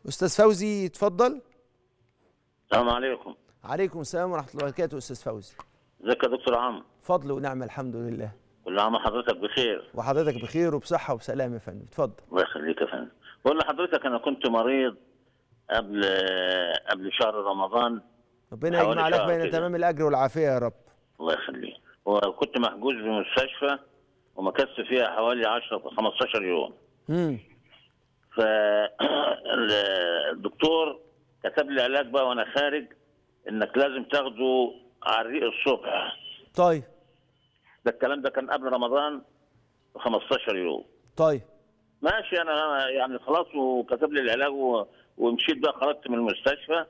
استاذ فوزي اتفضل السلام عليكم عليكم السلام ورحمه الله وبركاته استاذ فوزي ازيك يا دكتور عمرو فضل ونعمه الحمد لله كل عام وحضرتك بخير وحضرتك بخير وبصحه وسلام يا فندم اتفضل الله يخليك يا فندم بقول لحضرتك انا كنت مريض قبل قبل شهر رمضان ربنا حوالي يجمع لك شهر بين كده. تمام الاجر والعافيه يا رب الله يخليك وكنت محجوز بمستشفى ومكثت فيها حوالي 10 15 يوم امم فالدكتور كتب لي علاج بقى وانا خارج انك لازم تاخده على الريق الصبح طيب ده الكلام ده كان قبل رمضان ب 15 يوم طيب ماشي انا يعني خلاص وكتب لي العلاج و- ومشيت بقى خرجت من المستشفى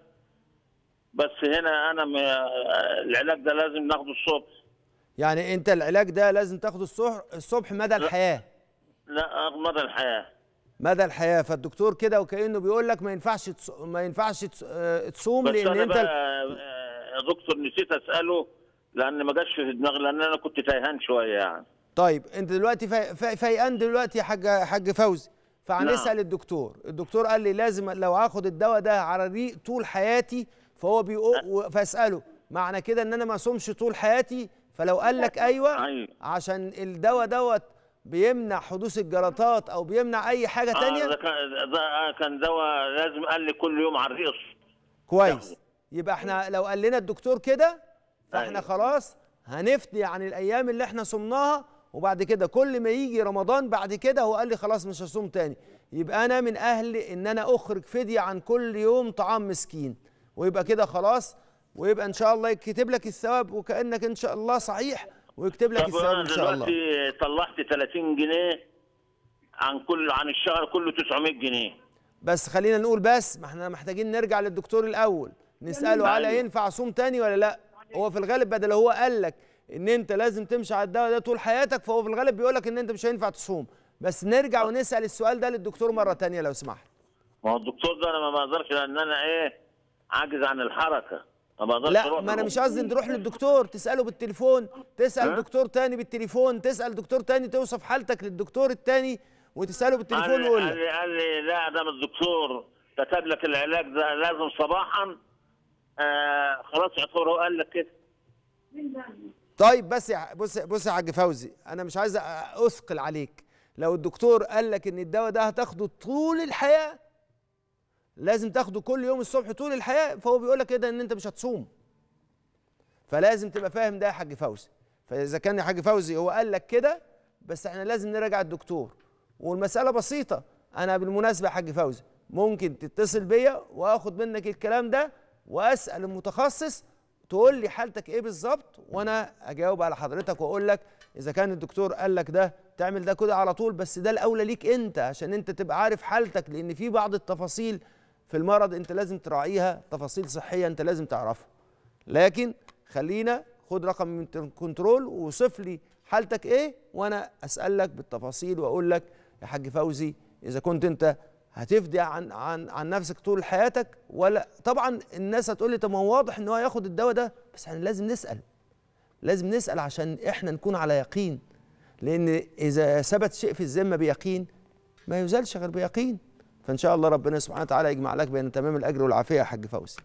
بس هنا انا م... العلاج ده لازم ناخده الصبح يعني انت العلاج ده لازم تاخده الصبح الصبح مدى الحياه لا مدى الحياه مدى الحياه فالدكتور كده وكانه بيقول لك ما ينفعش تص... ما ينفعش تص... آه، تصوم بس لان انا انت بقى آه، يا دكتور نسيت اساله لان ما جاش في دماغي لان انا كنت تايهان شويه يعني طيب انت دلوقتي في... في... فيقان دلوقتي يا حاج حاج فوزي فهنسال الدكتور الدكتور قال لي لازم لو هاخد الدواء ده على الريق طول حياتي فهو بيقول فاساله معنى كده ان انا ما اصومش طول حياتي فلو قال لك ايوه أيوة. عشان الدواء دوت بيمنع حدوث الجلطات او بيمنع اي حاجه آه ده تانية كان ده كان دواء لازم قال لي كل يوم على الريق كويس ياخده. يبقى احنا لو قال لنا الدكتور كده فاحنا أيوة. خلاص هنفدي عن الايام اللي احنا صمناها وبعد كده كل ما يجي رمضان بعد كده هو قال لي خلاص مش هصوم تاني يبقى انا من اهل ان انا اخرج فديه عن كل يوم طعام مسكين ويبقى كده خلاص ويبقى ان شاء الله يكتب لك الثواب وكانك ان شاء الله صحيح ويكتب لك طب الثواب انا ان شاء الله دلوقتي طلعت 30 جنيه عن كل عن الشهر كله 900 جنيه بس خلينا نقول بس ما احنا محتاجين نرجع للدكتور الاول نساله على أيوة. ينفع اصوم تاني ولا لا هو في الغالب بدل هو قال لك ان انت لازم تمشي على الدواء ده طول حياتك فهو في الغالب بيقول لك ان انت مش هينفع تصوم بس نرجع ونسال السؤال ده للدكتور مره تانية لو سمحت ما هو الدكتور ده انا ما بقدرش لان انا ايه عاجز عن الحركه ما بقدرش لا أروح ما انا له. مش قصدي تروح للدكتور تساله بالتليفون تسال ها؟ دكتور تاني بالتليفون تسال دكتور تاني توصف حالتك للدكتور التاني وتساله قال بالتليفون لي, ويقول قال لك لي قال لي لا ده الدكتور كتب لك العلاج ده لازم صباحا آه خلاص يعتبر قال لك كده طيب بس يا بص بص يا حاج فوزي انا مش عايز اثقل عليك لو الدكتور قال لك ان الدواء ده هتاخده طول الحياه لازم تاخده كل يوم الصبح طول الحياه فهو بيقول لك كده ان انت مش هتصوم فلازم تبقى فاهم ده يا حاج فوزي فاذا كان يا حاج فوزي هو قال لك كده بس احنا لازم نراجع الدكتور والمساله بسيطه انا بالمناسبه يا حاج فوزي ممكن تتصل بيا واخد منك الكلام ده واسال المتخصص تقول لي حالتك ايه بالظبط وانا اجاوب على حضرتك واقول لك اذا كان الدكتور قال لك ده تعمل ده كده على طول بس ده الاولى ليك انت عشان انت تبقى عارف حالتك لان في بعض التفاصيل في المرض انت لازم تراعيها تفاصيل صحيه انت لازم تعرفها لكن خلينا خد رقم من كنترول ووصف لي حالتك ايه وانا اسالك بالتفاصيل واقول لك يا حاج فوزي اذا كنت انت هتفدي عن عن عن نفسك طول حياتك ولا طبعا الناس هتقول لي طب ما هو واضح ان هو هياخد الدواء ده بس احنا لازم نسال لازم نسال عشان احنا نكون على يقين لان اذا ثبت شيء في الذمه بيقين ما يزالش غير بيقين فان شاء الله ربنا سبحانه وتعالى يجمع لك بين تمام الاجر والعافيه يا حاج فوزي